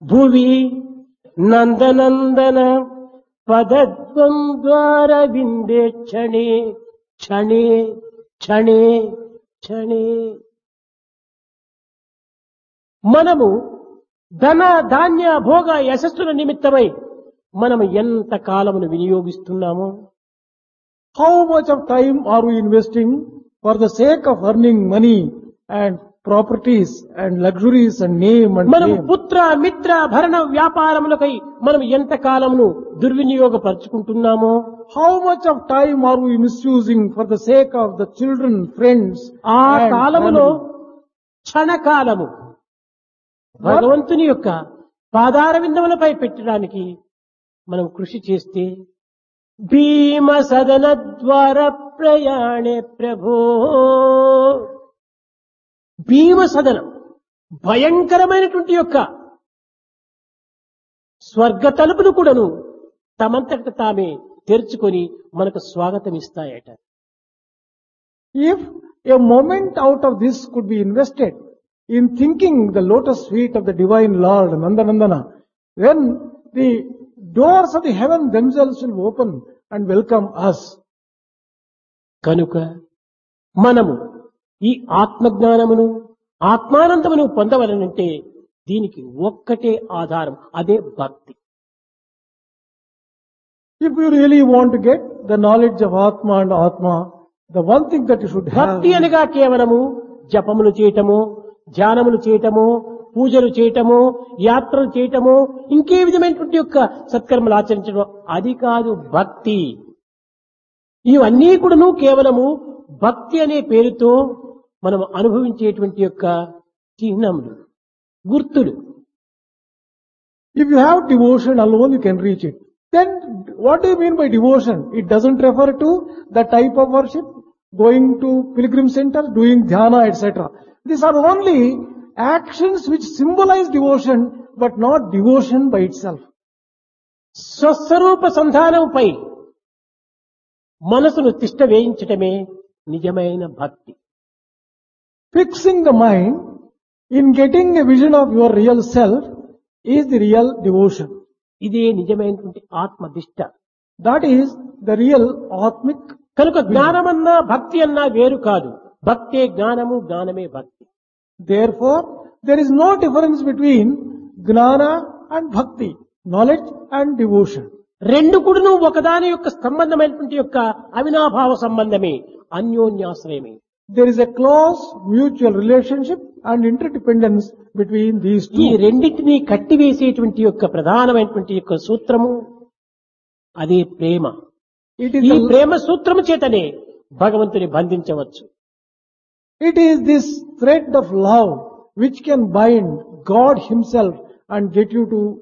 భువి నందనందన పదద్వం ద్వార విందే క్షణే క్షణే క్షణే క్షణే మనము ధన ధాన్య భోగ యశస్సుల నిమిత్తమై మనము ఎంత కాలమును వినియోగిస్తున్నామో How much of time are we investing for the sake of earning money and properties and luxuries and name and మనము fame? పుత్ర మిత్ర భరణ వ్యాపారములకై మనం ఎంత కాలమును దుర్వినియోగపరుచుకుంటున్నామో How much of time are we misusing for the sake of the children, friends, ఆ and కాలములో family? క్షణకాలము భగవంతుని యొక్క పాదార విందములపై పెట్టడానికి మనం కృషి చేస్తే భీమ సదన ద్వార ప్రయాణే ప్రభో భీమ సదనం భయంకరమైనటువంటి యొక్క స్వర్గ తలుపులు కూడాను తమంతట తామే తెరుచుకొని మనకు స్వాగతం ఇస్తాయట If a moment out of this could be invested in thinking the lotus feet of the divine Lord, Nandanandana, then the doors of the heaven themselves will open and welcome us. కనుక మనము ఈ ఆత్మజ్ఞానమును ఆత్మానందమును పొందవలనంటే దీనికి ఒక్కటే ఆధారం అదే భక్తి If you really want to get the knowledge of Atma and Atma, the one thing that you should have భక్తి అనగా కేవలము జపములు చేయటము ధ్యానములు చేయటము పూజలు చేయటము యాత్రలు చేయటము ఇంకే విధమైనటువంటి యొక్క సత్కర్మలు ఆచరించడం అది కాదు భక్తి ఇవన్నీ కూడాను కేవలము భక్తి అనే పేరుతో మనం అనుభవించేటువంటి యొక్క చిహ్నములు గుర్తులు If you have devotion alone, you can reach it. Then what do you mean by devotion? It doesn't refer to the type of worship, going to pilgrim center, doing dhyana, etc. These are only actions which symbolize devotion, but not devotion by itself. స్వస్వరూప సంధానంపై మనసును తిష్ట వేయించటమే నిజమైన భక్తి Fixing the mind in getting a vision of your real self is the real devotion. ఇదే నిజమైనటువంటి ఆత్మదిష్ట That is the real Atmic. కనుక జ్ఞానమన్నా భక్తి అన్నా వేరు కాదు భక్తే జ్ఞానము జ్ఞానమే భక్తి Therefore, there is no difference between Gnana and Bhakti, knowledge and devotion. రెండు కూడాను ఒకదాని యొక్క సంబంధమైనటువంటి యొక్క అవినాభావ సంబంధమే అన్యోన్యాశ్రయమే There is a close mutual relationship and interdependence between these ఈ two. రెండింటినీ కట్టివేసేటువంటి యొక్క ప్రధానమైనటువంటి యొక్క సూత్రము అదే ప్రేమ It is, ఈ the, ప్రేమ సూత్రము చేతనే భగవంతుని బంధించవచ్చు it is this thread of love which can bind God Himself and get you to